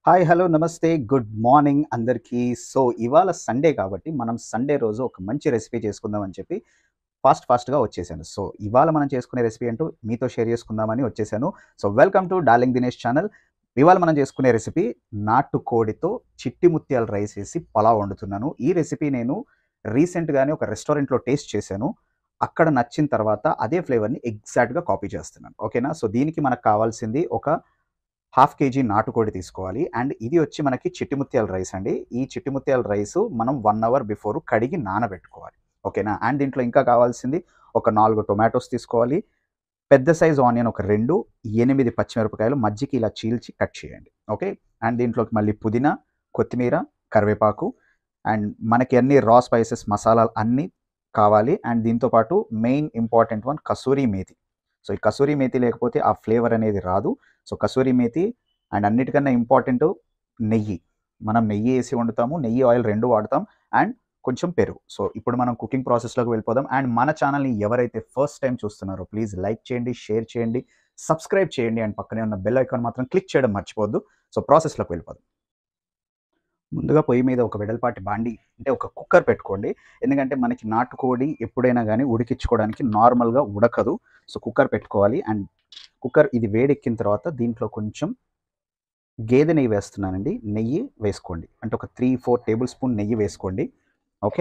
hi hello నమస్తే good morning అందరికీ so ఇవాళ సండే కాబట్టి మనం సండే రోజు ఒక మంచి రెసిపీ చేసుకుందాం అని చెప్పి ఫాస్ట్ ఫాస్ట్గా వచ్చేసాను సో ఇవాళ మనం చేసుకునే రెసిపీ అంటూ మీతో షేర్ చేసుకుందామని వచ్చేసాను so welcome to darling Dinesh channel ఇవాళ మనం చేసుకునే రెసిపీ నాటు కోడితో చిట్టి ముత్యాల రైస్ వేసి పలావ్ వండుతున్నాను ఈ రెసిపీ నేను రీసెంట్గానే ఒక రెస్టారెంట్లో టేస్ట్ చేశాను అక్కడ నచ్చిన తర్వాత అదే ఫ్లేవర్ని ఎగ్జాక్ట్గా కాపీ చేస్తున్నాను ఓకేనా సో దీనికి మనకు కావాల్సింది ఒక హాఫ్ కేజీ నాటుకోడి తీసుకోవాలి అండ్ ఇది వచ్చి మనకి చిట్టిముత్యాల రైస్ అండి ఈ చిట్టిముత్యాల రైస్ మనం వన్ అవర్ బిఫోర్ కడిగి నానబెట్టుకోవాలి ఓకేనా అండ్ దీంట్లో ఇంకా కావాల్సింది ఒక నాలుగు టొమాటోస్ తీసుకోవాలి పెద్ద సైజ్ ఆనియన్ ఒక రెండు ఎనిమిది పచ్చిమిరపకాయలు మజ్జికి ఇలా చీల్చి కట్ చేయండి ఓకే అండ్ దీంట్లోకి మళ్ళీ పుదీనా కొత్తిమీర కరివేపాకు అండ్ మనకి అన్ని రా స్పైసెస్ మసాలాలు అన్నీ కావాలి అండ్ దీంతోపాటు main important one kasuri methi so ఈ కసూరి మేతి లేకపోతే ఆ ఫ్లేవర్ అనేది రాదు సో కసూరి మేతి అండ్ అన్నిటికన్నా ఇంపార్టెంట్ నెయ్యి మనం నెయ్యి వేసి వండుతాము నెయ్యి ఆయిల్ రెండు వాడతాం అండ్ కొంచెం పెరుగు సో ఇప్పుడు మనం కుకింగ్ ప్రాసెస్లోకి వెళ్ళిపోదాం అండ్ మన ఛానల్ని ఎవరైతే ఫస్ట్ టైం చూస్తున్నారో ప్లీజ్ లైక్ చేయండి షేర్ చేయండి సబ్స్క్రైబ్ చేయండి అండ్ పక్కనే ఉన్న బెల్ ఐకాన్ మాత్రం క్లిక్ చేయడం మర్చిపోవద్దు సో ప్రాసెస్లోకి వెళ్ళిపోదాం ముందుగా పొయ్యి మీద ఒక వెడల్పాటి బాండి అంటే ఒక కుక్కర్ పెట్టుకోండి ఎందుకంటే మనకి నాటుకోడి ఎప్పుడైనా కానీ ఉడికించుకోవడానికి నార్మల్గా ఉడకదు సో కుక్కర్ పెట్టుకోవాలి అండ్ కుక్కర్ ఇది వేడెక్కిన తర్వాత దీంట్లో కొంచెం గేదె నెయ్యి వేస్తున్నానండి నెయ్యి వేసుకోండి అంటే ఒక త్రీ ఫోర్ టేబుల్ స్పూన్ నెయ్యి వేసుకోండి ఓకే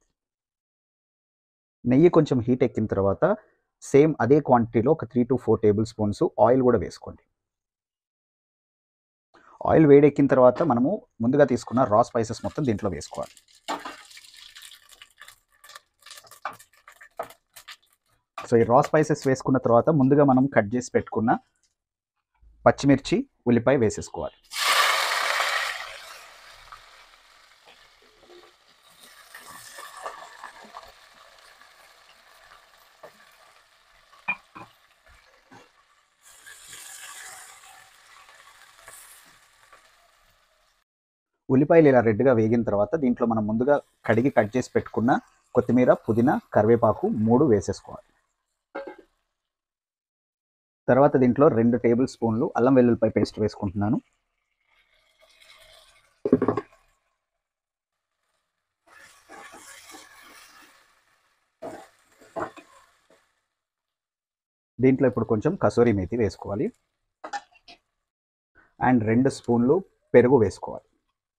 నెయ్యి కొంచెం హీట్ ఎక్కిన తర్వాత సేమ్ అదే క్వాంటిటీలో ఒక three to four tablespoons oil కూడా వేసుకోండి ఆయిల్ వేడెక్కిన తర్వాత మనము ముందుగా తీసుకున్న రా స్పైసెస్ మొత్తం దీంట్లో వేసుకోవాలి సో ఈ రా స్పైసెస్ వేసుకున్న తర్వాత ముందుగా మనం కట్ చేసి పెట్టుకున్న పచ్చిమిర్చి ఉల్లిపాయ వేసేసుకోవాలి ఉల్లిపాయలు ఇలా రెడ్గా వేగిన తర్వాత దీంట్లో మనం ముందుగా కడిగి కట్ చేసి పెట్టుకున్న కొత్తిమీర పుదీనా కరివేపాకు మూడు వేసేసుకోవాలి తర్వాత దీంట్లో రెండు టేబుల్ స్పూన్లు అల్లం వెల్లుల్లిపాయ పేస్ట్ వేసుకుంటున్నాను దీంట్లో ఇప్పుడు కొంచెం కసూరి మేతి వేసుకోవాలి అండ్ రెండు స్పూన్లు పెరుగు వేసుకోవాలి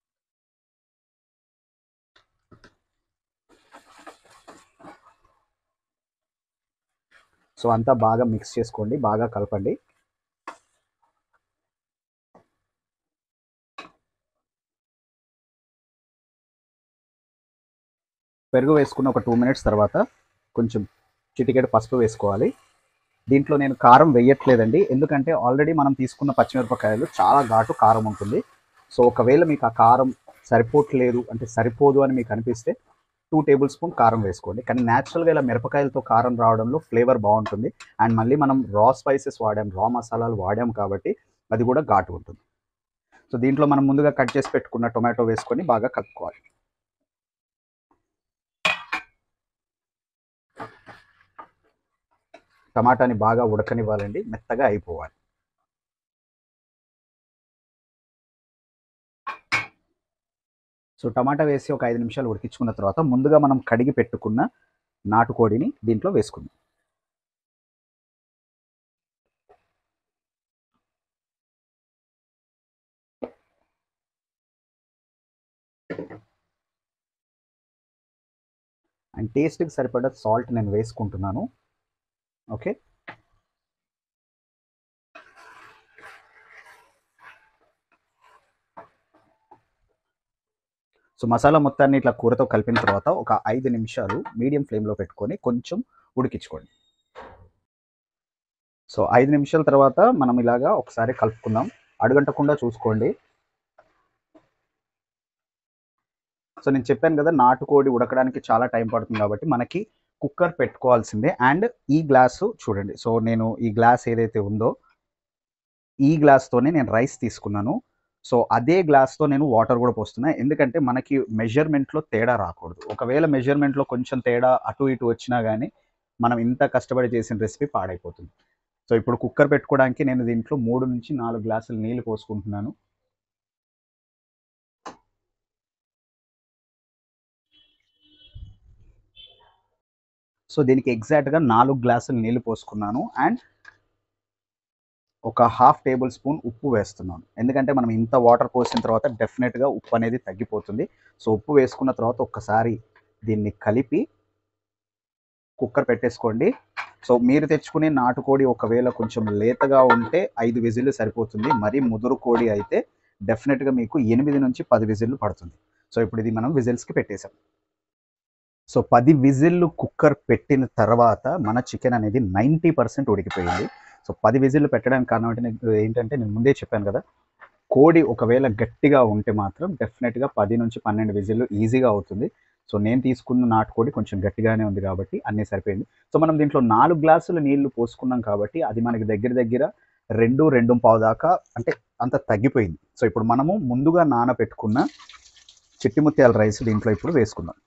సో అంతా బాగా మిక్స్ చేసుకోండి బాగా కలపండి పెరుగు వేసుకున్న ఒక టూ మినిట్స్ తర్వాత కొంచెం చిటికెడు పసుపు వేసుకోవాలి దీంట్లో నేను కారం వేయట్లేదండి ఎందుకంటే ఆల్రెడీ మనం తీసుకున్న పచ్చిమిరపకాయలు చాలా ఘాటు కారం ఉంటుంది సో ఒకవేళ మీకు ఆ కారం సరిపోవట్లేదు అంటే సరిపోదు అని మీకు అనిపిస్తే టూ టేబుల్ స్పూన్ కారం వేసుకోండి కానీ న్యాచురల్గా ఇలా మిరపకాయలతో కారం రావడంలో ఫ్లేవర్ బాగుంటుంది అండ్ మళ్ళీ మనం రా స్పైసెస్ వాడాం రా మసాలాలు వాడాం కాబట్టి అది కూడా ఘాటు ఉంటుంది సో దీంట్లో మనం ముందుగా కట్ చేసి పెట్టుకున్న టొమాటో వేసుకొని బాగా కలుపుకోవాలి టమాటాని బాగా ఉడకనివ్వాలండి మెత్తగా అయిపోవాలి సో టమాటా వేసి ఒక ఐదు నిమిషాలు ఉడికించుకున్న తర్వాత ముందుగా మనం కడిగి పెట్టుకున్న నాటుకోడిని దీంట్లో వేసుకుందాం అండ్ టేస్ట్కి సరిపడా సాల్ట్ నేను వేసుకుంటున్నాను ఓకే సో మసాలా మొత్తాన్ని ఇట్లా కూరతో కలిపిన తర్వాత ఒక ఐదు నిమిషాలు మీడియం ఫ్లేమ్లో పెట్టుకొని కొంచెం ఉడికించుకోండి సో ఐదు నిమిషాల తర్వాత మనం ఇలాగా ఒకసారి కలుపుకుందాం అడుగంటకుండా చూసుకోండి సో నేను చెప్పాను కదా నాటుకోడి ఉడకడానికి చాలా టైం పడుతుంది కాబట్టి మనకి కుక్కర్ పెట్టుకోవాల్సిందే అండ్ ఈ గ్లాసు చూడండి సో నేను ఈ గ్లాస్ ఏదైతే ఉందో ఈ గ్లాస్తోనే నేను రైస్ తీసుకున్నాను సో అదే గ్లాస్తో నేను వాటర్ కూడా పోస్తున్నా ఎందుకంటే మనకి మెజర్మెంట్లో తేడా రాకూడదు ఒకవేళ మెజర్మెంట్లో కొంచెం తేడా అటు ఇటు వచ్చినా కానీ మనం ఇంత కష్టపడి చేసిన రెసిపీ పాడైపోతుంది సో ఇప్పుడు కుక్కర్ పెట్టుకోవడానికి నేను దీంట్లో మూడు నుంచి నాలుగు గ్లాసులు నీళ్ళు పోసుకుంటున్నాను సో దీనికి ఎగ్జాక్ట్గా నాలుగు గ్లాసులు నీళ్లు పోసుకున్నాను అండ్ ఒక హాఫ్ టేబుల్ స్పూన్ ఉప్పు వేస్తున్నాను ఎందుకంటే మనం ఇంత వాటర్ పోసిన తర్వాత డెఫినెట్గా ఉప్పు అనేది తగ్గిపోతుంది సో ఉప్పు వేసుకున్న తర్వాత ఒక్కసారి దీన్ని కలిపి కుక్కర్ పెట్టేసుకోండి సో మీరు తెచ్చుకునే నాటుకోడి ఒకవేళ కొంచెం లేతగా ఉంటే ఐదు విజిల్లు సరిపోతుంది మరీ ముదురు కోడి అయితే డెఫినెట్గా మీకు ఎనిమిది నుంచి పది విజిల్లు పడుతుంది సో ఇప్పుడు ఇది మనం విజిల్స్కి పెట్టేసాం సో పది విజిల్లు కుక్కర్ పెట్టిన తర్వాత మన చికెన్ అనేది నైంటీ పర్సెంట్ ఉడికిపోయింది సో పది విజిల్లు పెట్టడానికి కారణం అంటే నేను- ఏంటంటే నేను ముందే చెప్పాను కదా కోడి ఒకవేళ గట్టిగా ఉంటే మాత్రం డెఫినెట్గా పది నుంచి పన్నెండు విజిల్లు ఈజీగా అవుతుంది సో నేను తీసుకున్న నాటుకోడి కొంచెం గట్టిగానే ఉంది కాబట్టి అన్నీ సరిపోయింది సో మనం దీంట్లో నాలుగు గ్లాసులు నీళ్లు పోసుకున్నాం కాబట్టి అది మనకి దగ్గర దగ్గర రెండు రెండు పావు దాకా అంటే అంత తగ్గిపోయింది సో ఇప్పుడు మనము ముందుగా నానబెట్టుకున్న చిట్టి ముత్యాల రైస్ దీంట్లో ఇప్పుడు వేసుకుందాం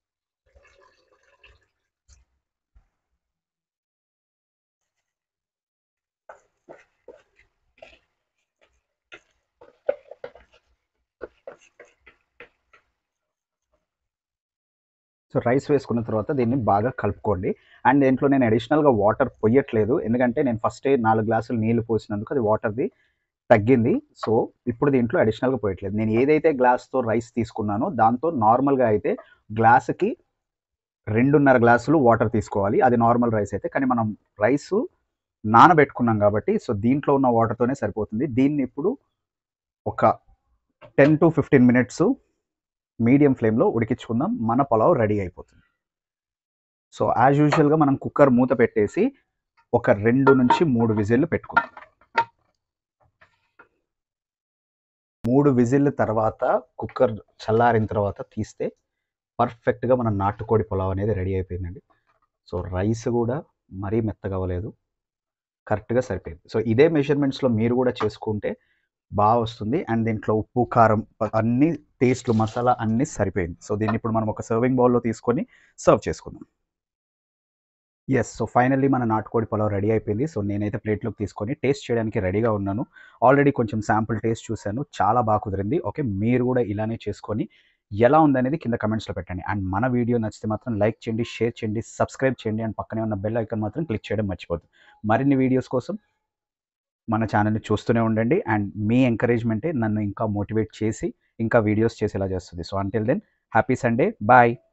సో రైస్ వేసుకున్న తర్వాత దీన్ని బాగా కలుపుకోండి అండ్ దీంట్లో నేను అడిషనల్గా వాటర్ పొయ్యట్లేదు ఎందుకంటే నేను ఫస్టే నాలుగు గ్లాసులు నీళ్లు పోసినందుకు అది వాటర్ది తగ్గింది సో ఇప్పుడు దీంట్లో అడిషనల్గా పోయట్లేదు నేను ఏదైతే గ్లాస్తో రైస్ తీసుకున్నానో దాంతో నార్మల్గా అయితే గ్లాసుకి రెండున్నర గ్లాసులు వాటర్ తీసుకోవాలి అది నార్మల్ రైస్ అయితే కానీ మనం రైస్ నానబెట్టుకున్నాం కాబట్టి సో దీంట్లో ఉన్న వాటర్తోనే సరిపోతుంది దీన్ని ఇప్పుడు ఒక ten to fifteen minutes medium ఫ్లేమ్లో ఉడికించుకుందాం మన పలావ్ రెడీ అయిపోతుంది సో యాజ్ యూజువల్గా మనం కుక్కర్ మూత పెట్టేసి ఒక రెండు నుంచి మూడు విజిల్లు పెట్టుకుందాం మూడు విజిల్ తర్వాత కుక్కర్ చల్లారిన తర్వాత తీస్తే పర్ఫెక్ట్గా మన నాటుకోడి పులావ్ అనేది రెడీ అయిపోయిందండి సో రైస్ కూడా మరీ మెత్తగా అవ్వలేదు కరెక్ట్గా సరిపోయింది సో ఇదే మెజర్మెంట్స్లో మీరు కూడా చేసుకుంటే బాగా వస్తుంది అండ్ దీంట్లో ఉప్పు కారం అన్ని టేస్ట్లు మసాలా అన్నీ సరిపోయింది సో దీన్ని ఇప్పుడు మనం ఒక సర్వింగ్ బౌల్లో తీసుకొని సర్వ్ చేసుకుందాం ఎస్ సో ఫైనల్లీ మన నాటుకోడి పొలం రెడీ అయిపోయింది సో నేనైతే ప్లేట్లోకి తీసుకొని టేస్ట్ చేయడానికి రెడీగా ఉన్నాను ఆల్రెడీ కొంచెం శాంపుల్ టేస్ట్ చూశాను చాలా బాగా కుదిరింది ఓకే మీరు కూడా ఇలానే చేసుకొని ఎలా ఉందనేది కింద కమెంట్స్లో పెట్టండి అండ్ మన వీడియో నచ్చితే మాత్రం లైక్ చేయండి షేర్ చేయండి సబ్స్క్రైబ్ చేయండి అండ్ పక్కనే ఉన్న బెల్ ఐకాన్ మాత్రం క్లిక్ చేయడం మర్చిపోద్దు మరిన్ని వీడియోస్ కోసం మన ఛానల్ని చూస్తూనే ఉండండి అండ్ మీ ఎంకరేజ్మెంటే నన్ను ఇంకా మోటివేట్ చేసి ఇంకా వీడియోస్ చేసేలా చేస్తుంది so until then happy Sunday bye